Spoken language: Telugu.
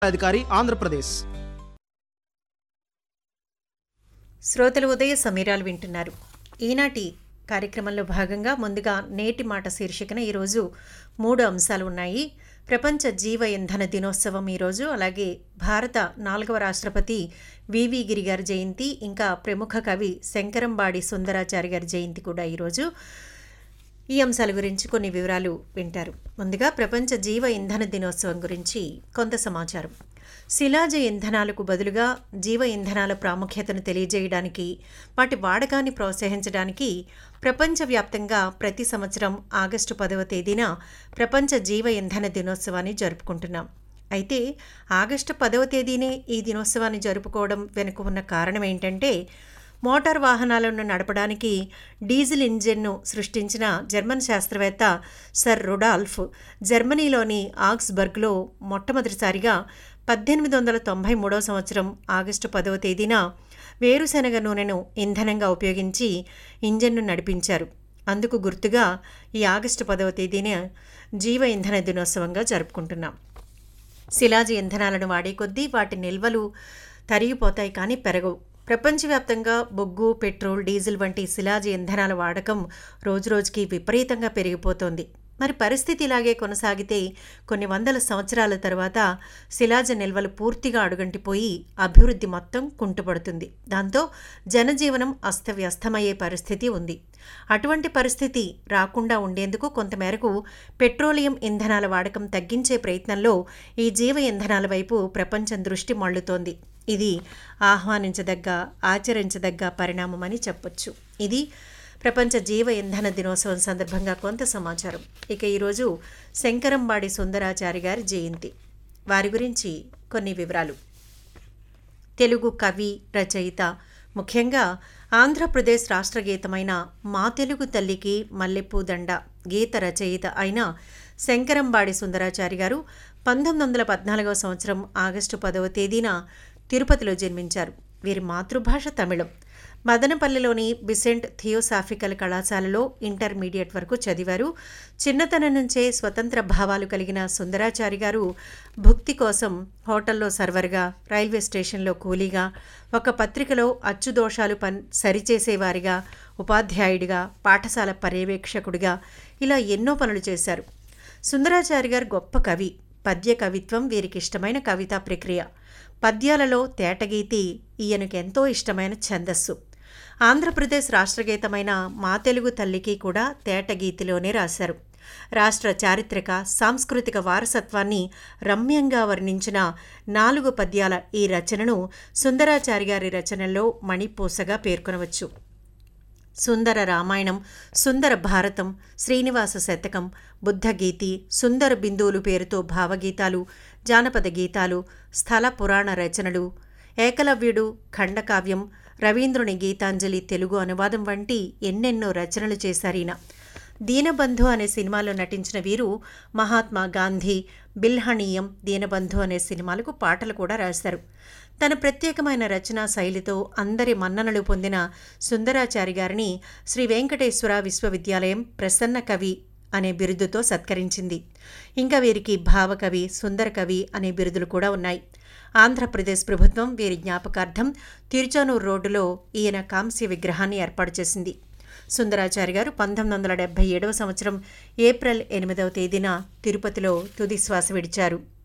అధికారి ఆంధ్రప్రదేశ్ శ్రోతలు ఉదయ సమీరాలు వింటున్నారు ఈనాటి కార్యక్రమంలో భాగంగా ముందుగా నేటి మాట శీర్షికన ఈరోజు మూడు అంశాలు ఉన్నాయి ప్రపంచ జీవ ఇంధన దినోత్సవం ఈరోజు అలాగే భారత నాలుగవ రాష్ట్రపతి వివి గిరి గారి జయంతి ఇంకా ప్రముఖ కవి శంకరంబాడి సుందరాచారి గారి జయంతి కూడా ఈరోజు ఈ అంశాల గురించి కొన్ని వివరాలు వింటారు ముందుగా ప్రపంచ జీవ ఇంధన దినోత్సవం గురించి కొంత సమాచారం శిలాజ ఇంధనాలకు బదులుగా జీవ ఇంధనాల ప్రాముఖ్యతను తెలియజేయడానికి వాటి వాడకాన్ని ప్రోత్సహించడానికి ప్రపంచవ్యాప్తంగా ప్రతి సంవత్సరం ఆగస్టు పదవ తేదీన ప్రపంచ జీవ ఇంధన దినోత్సవాన్ని జరుపుకుంటున్నాం అయితే ఆగస్టు పదవ తేదీనే ఈ దినోత్సవాన్ని జరుపుకోవడం వెనుక ఉన్న కారణం ఏంటంటే మోటార్ వాహనాలను నడపడానికి డీజిల్ ఇంజిన్ను సృష్టించిన జర్మన్ శాస్త్రవేత్త సర్ రుడాల్ఫ్ జర్మనీలోని ఆక్స్బర్గ్లో మొట్టమొదటిసారిగా పద్దెనిమిది వందల తొంభై మూడవ సంవత్సరం ఆగస్టు పదవ తేదీన వేరుశనగ నూనెను ఇంధనంగా ఉపయోగించి ఇంజన్ను నడిపించారు అందుకు గుర్తుగా ఈ ఆగస్టు పదవ తేదీన జీవ ఇంధన దినోత్సవంగా జరుపుకుంటున్నాం శిలాజ ఇంధనాలను వాడే కొద్దీ వాటి నిల్వలు తరిగిపోతాయి కానీ పెరగవు ప్రపంచవ్యాప్తంగా బొగ్గు పెట్రోల్ డీజిల్ వంటి శిలాజ ఇంధనాల వాడకం రోజురోజుకి విపరీతంగా పెరిగిపోతోంది మరి పరిస్థితి ఇలాగే కొనసాగితే కొన్ని వందల సంవత్సరాల తర్వాత శిలాజ నిల్వలు పూర్తిగా అడుగంటిపోయి అభివృద్ధి మొత్తం కుంటుపడుతుంది దాంతో జనజీవనం అస్తవ్యస్తమయ్యే పరిస్థితి ఉంది అటువంటి పరిస్థితి రాకుండా ఉండేందుకు కొంతమేరకు పెట్రోలియం ఇంధనాల వాడకం తగ్గించే ప్రయత్నంలో ఈ జీవ ఇంధనాల వైపు ప్రపంచం దృష్టి మళ్లుతోంది ఇది ఆహ్వానించదగ్గ ఆచరించదగ్గ పరిణామమని చెప్పొచ్చు ఇది ప్రపంచ జీవ ఇంధన దినోత్సవం సందర్భంగా కొంత సమాచారం ఇక ఈరోజు శంకరంబాడి సుందరాచారి గారి జయంతి వారి గురించి కొన్ని వివరాలు తెలుగు కవి రచయిత ముఖ్యంగా ఆంధ్రప్రదేశ్ రాష్ట్ర గీతమైన మా తెలుగు తల్లికి మల్లెపూ దండ గీత రచయిత అయిన శంకరంబాడి సుందరాచారి గారు పంతొమ్మిది వందల పద్నాలుగవ సంవత్సరం ఆగస్టు పదవ తేదీన తిరుపతిలో జన్మించారు వీరి మాతృభాష తమిళం మదనపల్లిలోని బిసెంట్ థియోసాఫికల్ కళాశాలలో ఇంటర్మీడియట్ వరకు చదివారు చిన్నతనం నుంచే స్వతంత్ర భావాలు కలిగిన సుందరాచారి గారు భుక్తి కోసం హోటల్లో సర్వర్గా రైల్వే స్టేషన్లో కూలీగా ఒక పత్రికలో అచ్చుదోషాలు పన్ సరిచేసేవారిగా ఉపాధ్యాయుడిగా పాఠశాల పర్యవేక్షకుడిగా ఇలా ఎన్నో పనులు చేశారు సుందరాచారి గారు గొప్ప కవి పద్య కవిత్వం వీరికి ఇష్టమైన కవితా ప్రక్రియ పద్యాలలో తేటగీతి ఈయనకు ఎంతో ఇష్టమైన ఛందస్సు ఆంధ్రప్రదేశ్ రాష్ట్రగీతమైన మా తెలుగు తల్లికి కూడా తేటగీతిలోనే రాశారు రాష్ట్ర చారిత్రక సాంస్కృతిక వారసత్వాన్ని రమ్యంగా వర్ణించిన నాలుగు పద్యాల ఈ రచనను సుందరాచారి గారి రచనల్లో మణిపూసగా పేర్కొనవచ్చు సుందర రామాయణం సుందర భారతం శ్రీనివాస శతకం బుద్ధగీతి సుందర బిందువులు పేరుతో భావగీతాలు జానపద గీతాలు స్థల పురాణ రచనలు ఏకలవ్యుడు ఖండకావ్యం రవీంద్రుని గీతాంజలి తెలుగు అనువాదం వంటి ఎన్నెన్నో రచనలు చేశారీన దీనబంధు అనే సినిమాలో నటించిన వీరు మహాత్మా గాంధీ బిల్హణీయం దీనబంధు అనే సినిమాలకు పాటలు కూడా రాశారు తన ప్రత్యేకమైన రచనా శైలితో అందరి మన్ననలు పొందిన సుందరాచారి గారిని శ్రీ వెంకటేశ్వర విశ్వవిద్యాలయం ప్రసన్న కవి అనే బిరుదుతో సత్కరించింది ఇంకా వీరికి భావకవి సుందర కవి అనే బిరుదులు కూడా ఉన్నాయి ఆంధ్రప్రదేశ్ ప్రభుత్వం వీరి జ్ఞాపకార్థం తిరుచానూరు రోడ్డులో ఈయన కాంస్య విగ్రహాన్ని ఏర్పాటు చేసింది సుందరాచారి గారు పంతొమ్మిది వందల డెబ్భై ఏడవ సంవత్సరం ఏప్రిల్ ఎనిమిదవ తేదీన తిరుపతిలో తుది శ్వాస విడిచారు